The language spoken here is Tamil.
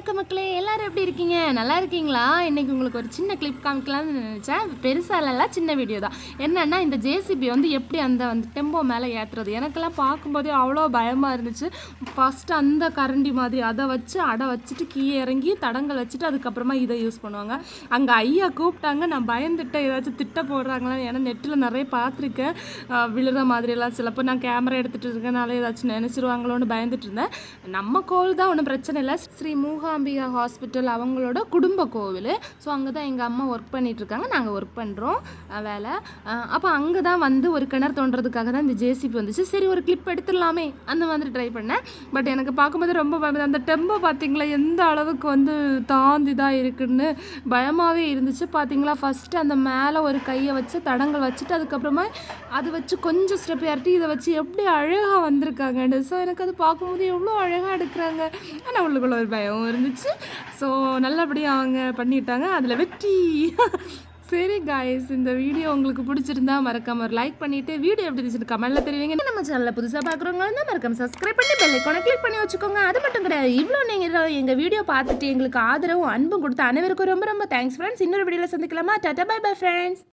வணக்கம் மக்களே எல்லாரும் எப்படி இருக்கீங்க நல்லா இருக்கீங்களா இன்னைக்கு உங்களுக்கு ஒரு சின்ன கிளிப் காமிக்கலாம்னு நினச்சேன் பெருசாக இல்லைல்ல சின்ன வீடியோ தான் என்னன்னா இந்த ஜேசிபி வந்து எப்படி அந்த அந்த டெம்போ மேலே ஏற்றுறது எனக்கெல்லாம் பார்க்கும்போதே அவ்வளோ பயமாக இருந்துச்சு ஃபஸ்ட்டு அந்த கரண்டி மாதிரி அதை வச்சு அடை வச்சுட்டு கீழே இறங்கி தடங்கள் வச்சுட்டு அதுக்கப்புறமா இதை யூஸ் பண்ணுவாங்க அங்கே ஐயா கூப்பிட்டாங்க நான் பயந்துட்டேன் ஏதாச்சும் திட்ட போடுறாங்களா ஏன்னா நெட்டில் நிறைய பார்த்துருக்கேன் அஹ் விழுற மாதிரியெல்லாம் சிலப்போ நான் கேமரா எடுத்துகிட்டு இருக்கனால ஏதாச்சும் நினச்சிருவாங்களோன்னு பயந்துட்டு இருந்தேன் நம்ம கோவில் தான் ஒன்றும் பிரச்சனை இல்லை ஸ்ரீ மூகாம்பிகா ஹாஸ்பிட்டல் அவங்களோட குடும்ப கோவில் ஸோ அங்கே தான் எங்கள் அம்மா ஒர்க் பண்ணிட்டு இருக்காங்க நாங்கள் ஒர்க் பண்ணுறோம் வேலை அப்போ அங்கே தான் வந்து ஒரு கிணறு தோண்டுறதுக்காக தான் இந்த ஜேசிபி வந்துச்சு சரி ஒரு கிளிப் எடுத்துடலாமே அந்த மாதிரி ட்ரை பண்ணேன் பட் எனக்கு பார்க்கும்போது ரொம்ப பயமா அந்த டெம்போ பார்த்தீங்களா எந்த அளவுக்கு வந்து தாந்தி தான் இருக்குன்னு பயமாகவே இருந்துச்சு பார்த்தீங்களா ஃபஸ்ட்டு அந்த மேலே ஒரு கையை வச்சு தடங்கள் வச்சுட்டு அதுக்கப்புறமா அது வச்சு கொஞ்சம் ஸ்டெப் இறட்டி இதை வச்சு எப்படி அழகாக வந்திருக்காங்கன்னு ஸோ எனக்கு அது பார்க்கும்போது எவ்வளோ அழகாக எடுக்கிறாங்க ஆனால் உள்ளுக்குள்ள ஒரு பயம் இருந்துச்சு ஸோ நல்லபடியாக அவங்க பண்ணிட்டாங்க அதில் வெற்றி சரி காய்ஸ் இந்த வீடியோ உங்களுக்கு பிடிச்சிருந்தா மறக்காம ஒரு லைக் பண்ணிட்டு வீடியோ எப்படி இருந்துச்சு கமெண்ட்ல தெரிவிங்க நம்ம சேனலில் புதுசாக பார்க்குறவங்க இருந்தால் மறக்காம சப்ஸ்கிரைப் பண்ணி பெல் ஐக்கானை கிளிக் பண்ணி வச்சுக்கோங்க அது மட்டும் கிடையாது இவ்வளோ நீங்கள் எங்கள் வீடியோ பார்த்துட்டு எங்களுக்கு ஆதரவும் அன்பும் கொடுத்த அனைவருக்கும் ரொம்ப ரொம்ப தேங்க்ஸ் ஃப்ரெண்ட்ஸ் இன்னொரு வீடியோவில் சந்திக்கலாமா டாட்டா பை பை ஃப்ரெண்ட்ஸ்